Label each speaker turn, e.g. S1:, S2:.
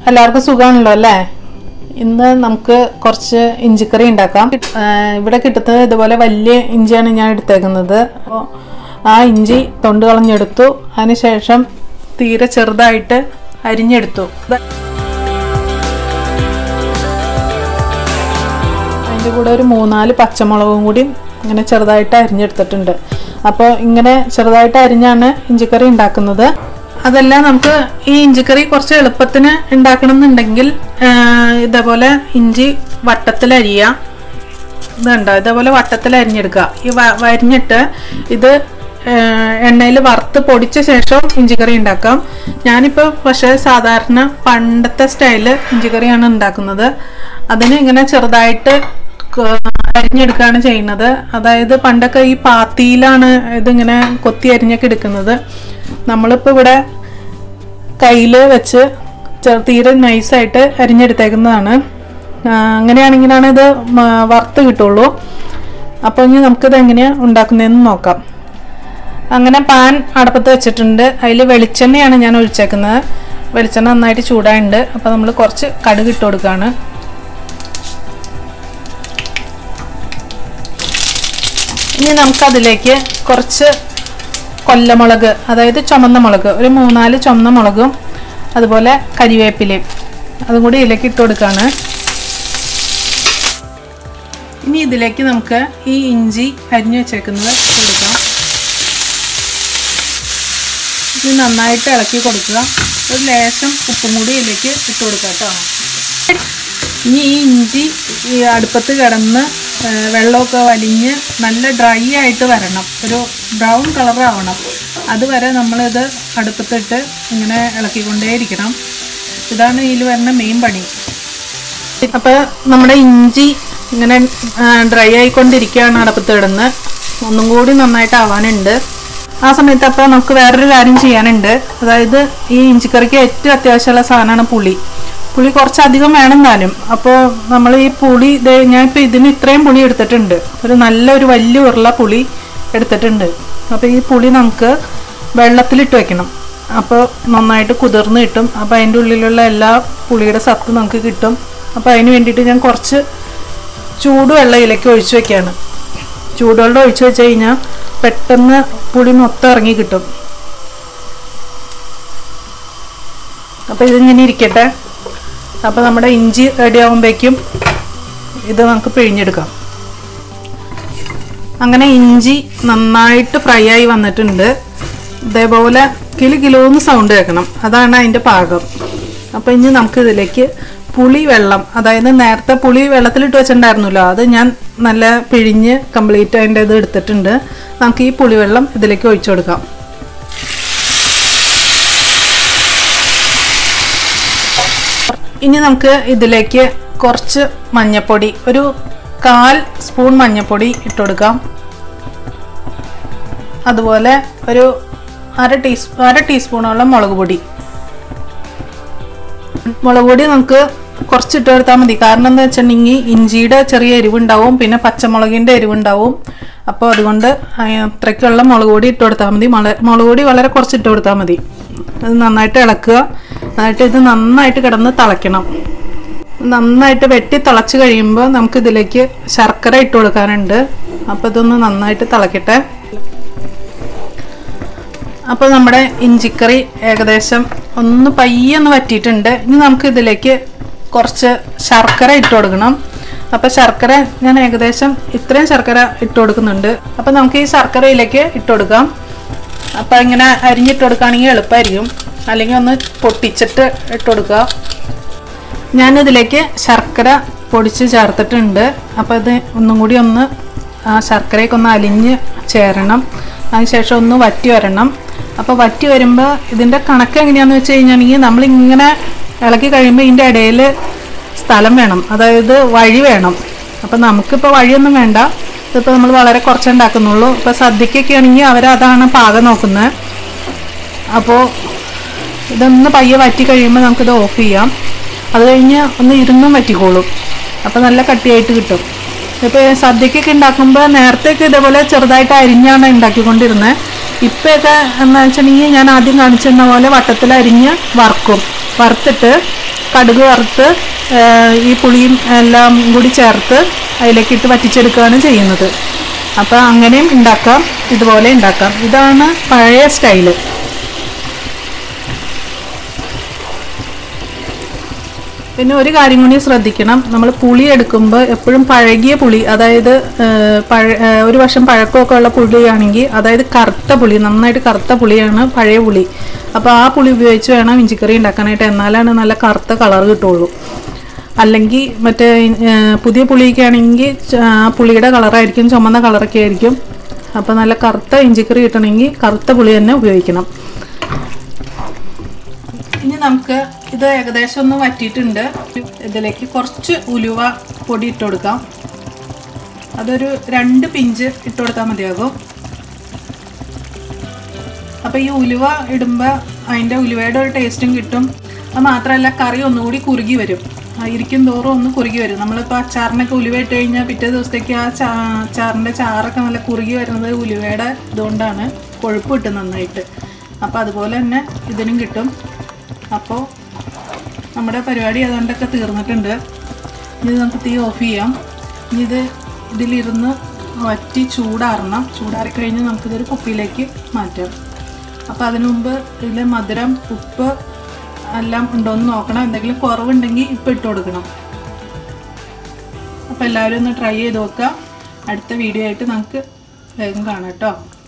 S1: എല്ലാവർക്കും സുഖമാണല്ലോ അല്ലേ ഇന്ന് നമുക്ക് കുറച്ച് ഇഞ്ചിക്കറി ഉണ്ടാക്കാം ആ, ഇവിടെ കിട്ടുന്നത് ഇതുപോലെ വലിയ ഇഞ്ചിയാണ് ഞാൻ എടുത്തേക്കുന്നത് അപ്പോൾ ആ ഇഞ്ചി തൊണ്ട് കളഞ്ഞെടുത്തു അതിനുശേഷം തീരെ ചെറുതായിട്ട് അരിഞ്ഞെടുത്തു ദ- അതിൻ്റെ കൂടെ ഒരു മൂന്നാല് പച്ചമുളകും കൂടി ഇങ്ങനെ ചെറുതായിട്ട് അരിഞ്ഞെടുത്തിട്ടുണ്ട് അപ്പോൾ ഇങ്ങനെ ചെറുതായിട്ട് അരിഞ്ഞാണ് ഇഞ്ചിക്കറി ഉണ്ടാക്കുന്നത് അതല്ല നമുക്ക് ഈ ഇഞ്ചിക്കറി കുറച്ച് എളുപ്പത്തിന് ഉണ്ടാക്കണം എന്നുണ്ടെങ്കിൽ ഇതേപോലെ ഇഞ്ചി വട്ടത്തിൽ അരിയാം ഇതുണ്ടോ ഇതേപോലെ വട്ടത്തിൽ അരിഞ്ഞെടുക്കുക ഈ വ- വരിഞ്ഞിട്ട് ഇത് എണ്ണയിൽ വറുത്ത് പൊടിച്ച ശേഷം ഇഞ്ചിക്കറി ഉണ്ടാക്കാം ഞാനിപ്പോൾ പക്ഷേ സാധാരണ പണ്ടത്തെ സ്റ്റൈല് ഇഞ്ചിക്കറിയാണ് ഉണ്ടാക്കുന്നത് അതിന് ഇങ്ങനെ ചെറുതായിട്ട് ക- അരിഞ്ഞെടുക്കുകയാണ് ചെയ്യുന്നത് അതായത് പണ്ടൊക്കെ ഈ പാത്തിയിലാണ് ഇതിങ്ങനെ കൊത്തി അരിഞ്ഞൊക്കെ എടുക്കുന്നത് നമ്മളിപ്പോൾ ഇവിടെ കയ്യിൽ വെച്ച് ചെറു തീരെ നൈസായിട്ട് അരിഞ്ഞെടുത്തേക്കുന്നതാണ് ആ, അങ്ങനെയാണെങ്കിലാണ് ഇത് മ- വറുത്ത് കിട്ടുള്ളൂ അപ്പോൾ ഇനി നമുക്കിത് എങ്ങനെയാണ് ഉണ്ടാക്കുന്നതെന്ന് നോക്കാം അങ്ങനെ പാൻ അടപ്പത്ത് വെച്ചിട്ടുണ്ട് അതിൽ വെളിച്ചെണ്ണയാണ് ഞാൻ ഒഴിച്ചേക്കുന്നത് വെളിച്ചെണ്ണ നന്നായിട്ട് ചൂടായിട്ടുണ്ട് അപ്പോൾ നമ്മൾ കുറച്ച് കടുക് ഇട്ട് കൊടുക്കുകയാണ് ഇനി നമുക്കതിലേക്ക് കുറച്ച് കൊല്ലമുളക് അതായത് ചുമന്ന മുളക് ഒരു മൂന്നാല് ചുമന്ന മുളകും അതുപോലെ കരിവേപ്പിലയും അതും കൂടി ഇതിലേക്ക് ഇട്ട് കൊടുക്കുകയാണ് ഇനി ഇതിലേക്ക് നമുക്ക് ഈ ഇഞ്ചി അരിഞ്ഞു വെച്ചേക്കുന്നത് ഇട്ട് കൊടുക്കാം ഇത് നന്നായിട്ട് ഇളക്കി കൊടുക്കുക ഒരു ലേശം ഉപ്പും കൂടി ഇതിലേക്ക് ഇട്ട് കൊടുക്കാം കേട്ടോ ഇനി ഈ ഇഞ്ചി ഈ അടുപ്പത്ത് കിടന്ന് ആ, വെള്ളമൊക്കെ വലിഞ്ഞ് നല്ല ഡ്രൈ ആയിട്ട് വരണം ഒരു ബ്രൗൺ കളർ ആവണം അതുവരെ നമ്മളിത് അടുപ്പത്തിട്ട് ഇങ്ങനെ ഇളക്കിക്കൊണ്ടേയിരിക്കണം ഇതാണ് ഇതിൽ വരുന്ന മെയിൻ പണി അപ്പോൾ നമ്മുടെ ഇഞ്ചി ഇങ്ങനെ ഡ്രൈ ആയിക്കൊണ്ടിരിക്കുകയാണ് അടുപ്പത്ത് കിടന്ന് ഒന്നും കൂടി നന്നായിട്ട് ആവാനുണ്ട് ആ സമയത്ത് അപ്പോൾ നമുക്ക് വേറൊരു കാര്യം ചെയ്യാനുണ്ട് അതായത് ഈ ഇഞ്ചിക്കറിക്ക് ഏറ്റവും അത്യാവശ്യമുള്ള സാധനമാണ് പുളി പുളി കുറച്ചധികം വേണം താനും അപ്പോൾ നമ്മൾ ഈ പുളി ദേ ഞാനിപ്പോൾ ഇതിന് ഇത്രയും പുളി എടുത്തിട്ടുണ്ട് ഒരു നല്ലൊരു വലിയ ഉരുള പുളി എടുത്തിട്ടുണ്ട് അപ്പോൾ ഈ പുളി നമുക്ക് വെള്ളത്തിലിട്ട് വെക്കണം അപ്പോൾ നന്നായിട്ട് കുതിർന്ന് കിട്ടും അപ്പോൾ അതിൻ്റെ ഉള്ളിലുള്ള എല്ലാ പുളിയുടെ സത്ത് നമുക്ക് കിട്ടും അപ്പോൾ അതിന് വേണ്ടിയിട്ട് ഞാൻ കുറച്ച് ചൂടുവെള്ളം ഇതിലേക്ക് ഒഴിച്ചു വെക്കുകയാണ് ചൂടുവെള്ളം ഒഴിച്ചു വെച്ച് കഴിഞ്ഞാൽ പെട്ടെന്ന് പുളി മൊത്തം ഇറങ്ങി കിട്ടും അപ്പോൾ ഇതിങ്ങനെ ഇരിക്കട്ടെ അപ്പോൾ നമ്മുടെ ഇഞ്ചി റെഡി ആകുമ്പോഴേക്കും ഇത് നമുക്ക് പിഴിഞ്ഞെടുക്കാം അങ്ങനെ ഇഞ്ചി നന്നായിട്ട് ഫ്രൈ ആയി വന്നിട്ടുണ്ട് ഇതേപോലെ കിലു കിലോന്ന് സൗണ്ട് കേൾക്കണം അതാണ് അതിൻ്റെ പാകം അപ്പോൾ ഇനി നമുക്ക് ഇതിലേക്ക് പുളി വെള്ളം അതായത് നേരത്തെ പുളി വെള്ളത്തിലിട്ട് വെച്ചിട്ടുണ്ടായിരുന്നല്ലോ അത് ഞാൻ നല്ല പിഴിഞ്ഞ് കംപ്ലീറ്റ് അതിൻ്റെ ഇത് എടുത്തിട്ടുണ്ട് നമുക്ക് ഈ പുളിവെള്ളം ഇതിലേക്ക് ഒഴിച്ചു കൊടുക്കാം ഇനി നമുക്ക് ഇതിലേക്ക് കുറച്ച് മഞ്ഞപ്പൊടി ഒരു കാൽ സ്പൂൺ മഞ്ഞപ്പൊടി ഇട്ട് കൊടുക്കാം അതുപോലെ ഒരു അര ടീസ് അര ടീസ്പൂണോളം മുളക് പൊടി മുളക് പൊടി നമുക്ക് കുറച്ച് ഇട്ട് കൊടുത്താൽ മതി കാരണം എന്താ വെച്ചിട്ടുണ്ടെങ്കിൽ ഇഞ്ചിയുടെ ചെറിയ എരിവുണ്ടാവും പിന്നെ പച്ചമുളകിൻ്റെ എരിവുണ്ടാവും അപ്പോൾ അതുകൊണ്ട് അത്രയ്ക്കുള്ള മുളക് പൊടി ഇട്ട് കൊടുത്താൽ മതി മുള മുളക് പൊടി വളരെ കുറച്ച് ഇട്ട് കൊടുത്താൽ മതി അത് നന്നായിട്ട് ഇളക്കുക എന്നിട്ട് ഇത് നന്നായിട്ട് കിടന്ന് തിളയ്ക്കണം നന്നായിട്ട് വെട്ടി തിളച്ച് കഴിയുമ്പോൾ നമുക്ക് ഇതിലേക്ക് ശർക്കര ഇട്ട് കൊടുക്കാനുണ്ട് അപ്പോൾ ഇതൊന്ന് നന്നായിട്ട് തിളക്കട്ടെ അപ്പോൾ നമ്മുടെ ഇഞ്ചിക്കറി ഏകദേശം ഒന്ന് പയ്യെ ഒന്ന് വറ്റിയിട്ടുണ്ട് ഇനി നമുക്ക് ഇതിലേക്ക് കുറച്ച് ശർക്കര ഇട്ട് കൊടുക്കണം അപ്പോൾ ശർക്കര ഞാൻ ഏകദേശം ഇത്രയും ശർക്കര ഇട്ട് കൊടുക്കുന്നുണ്ട് അപ്പോൾ നമുക്ക് ഈ ശർക്കരയിലേക്ക് ഇട്ട് കൊടുക്കാം അപ്പോൾ ഇങ്ങനെ അരിഞ്ഞിട്ട് കൊടുക്കുകയാണെങ്കിൽ എളുപ്പമായിരിക്കും അല്ലെങ്കിൽ ഒന്ന് പൊട്ടിച്ചിട്ട് ഇട്ട് കൊടുക്കുക ഞാനിതിലേക്ക് ശർക്കര പൊടിച്ച് ചേർത്തിട്ടുണ്ട് അപ്പോൾ ഇത് ഒന്നും കൂടി ഒന്ന് ആ ശർക്കരയൊക്കെ ഒന്ന് അലിഞ്ഞ് ചേരണം അതിനുശേഷം ഒന്ന് വറ്റി വരണം അപ്പോൾ വറ്റി വരുമ്പോൾ ഇതിൻ്റെ കണക്ക് എങ്ങനെയാണെന്ന് വെച്ച് കഴിഞ്ഞാണെങ്കിൽ നമ്മളിങ്ങനെ ഇളക്കി കഴിയുമ്പോൾ ഇതിൻ്റെ ഇടയിൽ സ്ഥലം വേണം അതായത് വഴി വേണം അപ്പോൾ നമുക്കിപ്പോൾ വഴിയൊന്നും വേണ്ട ഇതിപ്പോൾ നമ്മൾ വളരെ കുറച്ചേ ഉണ്ടാക്കുന്നുള്ളൂ ഇപ്പോൾ സദ്യക്കൊക്കെ ആണെങ്കിൽ അവരതാണ് പാകം നോക്കുന്നത് അപ്പോൾ ഇതൊന്ന് പയ്യെ വറ്റി കഴിയുമ്പോൾ നമുക്കിത് ഓഫ് ചെയ്യാം അത് കഴിഞ്ഞ് ഒന്ന് ഇരുന്നും വറ്റിക്കോളും അപ്പോൾ നല്ല കട്ടിയായിട്ട് കിട്ടും ഇപ്പോൾ സദ്യക്കൊക്കെ ഉണ്ടാക്കുമ്പോൾ നേരത്തെയൊക്കെ ഇതേപോലെ ചെറുതായിട്ട് അരിഞ്ഞാണ് ഉണ്ടാക്കിക്കൊണ്ടിരുന്നത് ഇപ്പോഴൊക്കെ എന്ന് വെച്ചിട്ടുണ്ടെങ്കിൽ ഞാൻ ആദ്യം കാണിച്ചിരുന്ന പോലെ വട്ടത്തിൽ അരിഞ്ഞ് വറുക്കും വറുത്തിട്ട് കടുക് വറുത്ത് ആ, ഈ പുളിയും എല്ലാം കൂടി ചേർത്ത് അതിലേക്ക് ഇട്ട് വറ്റിച്ചെടുക്കുകയാണ് ചെയ്യുന്നത് അപ്പോൾ അങ്ങനെയും ഉണ്ടാക്കാം ഇതുപോലെ ഉണ്ടാക്കാം ഇതാണ് പഴയ സ്റ്റൈല് പിന്നെ ഒരു കാര്യം കൂടി ശ്രദ്ധിക്കണം നമ്മൾ പുളി എടുക്കുമ്പോൾ എപ്പോഴും പഴകിയ പുളി അതായത് ആ, പഴ ആ, ഒരു വർഷം പഴക്കമൊക്കെ ഉള്ള പുളിയാണെങ്കിൽ അതായത് കറുത്ത പുളി നന്നായിട്ട് കറുത്ത പുളിയാണ് പഴയ പുളി അപ്പോൾ ആ പുളി ഉപയോഗിച്ച് വേണം ഇഞ്ചിക്കറി ഉണ്ടാക്കാനായിട്ട് എന്നാലാണ് നല്ല കറുത്ത കളർ കിട്ടുള്ളൂ അല്ലെങ്കിൽ മറ്റേ ആ, പുതിയ പുളിയൊക്കെ ആണെങ്കിൽ ച- ആ പുളിയുടെ കളറായിരിക്കും ചുമന്ന കളറൊക്കെ ആയിരിക്കും അപ്പോൾ നല്ല കറുത്ത ഇഞ്ചിക്കറി കിട്ടണമെങ്കിൽ കറുത്ത പുളി തന്നെ ഉപയോഗിക്കണം ഇനി നമുക്ക് ഇത് ഏകദേശം ഒന്ന് വറ്റിയിട്ടുണ്ട് ഇതിലേക്ക് കുറച്ച് ഉലുവ പൊടി ഇട്ട് കൊടുക്കാം അതൊരു രണ്ട് പിഞ്ച് ഇട്ട് കൊടുത്താൽ മതിയാകും അപ്പോൾ ഈ ഉലുവ ഇടുമ്പോൾ അതിൻ്റെ ഉലുവയുടെ ഒരു ടേസ്റ്റും കിട്ടും അത് മാത്രമല്ല കറി ഒന്നുകൂടി കുറുകി വരും ആ ഇരിക്കും തോറും ഒന്ന് കുറുകി വരും നമ്മളിപ്പോൾ അച്ചാറിനൊക്കെ ഉലുവ ഇട്ട് കഴിഞ്ഞാൽ പിറ്റേ ദിവസത്തേക്ക് ആ ചാ അച്ചാറിൻ്റെ ചാറൊക്കെ നല്ല കുറുകി വരുന്നത് ഉലുവയുടെ ഇതുകൊണ്ടാണ് കൊഴുപ്പ് കിട്ടും നന്നായിട്ട് അപ്പോൾ അതുപോലെ തന്നെ ഇതിനും കിട്ടും അപ്പോൾ നമ്മുടെ പരിപാടി അതുകൊണ്ടൊക്കെ തീർന്നിട്ടുണ്ട് ഇനി നമുക്ക് തീ ഓഫ് ചെയ്യാം ഇനി ഇത് ഇതിലിരുന്ന് വറ്റി ചൂടാറണം ചൂടാറി കഴിഞ്ഞ് നമുക്കിതൊരു കുപ്പിയിലേക്ക് മാറ്റാം അപ്പോൾ അതിനു മുമ്പ് ഇതിൽ മധുരം ഉപ്പ് എല്ലാം ഉണ്ടോയെന്ന് നോക്കണം എന്തെങ്കിലും കുറവുണ്ടെങ്കിൽ ഇപ്പം ഇട്ട് കൊടുക്കണം അപ്പോൾ എല്ലാവരും ഒന്ന് ട്രൈ ചെയ്ത് നോക്കുക അടുത്ത വീഡിയോ ആയിട്ട് നമുക്ക് വേഗം കാണാം കേട്ടോ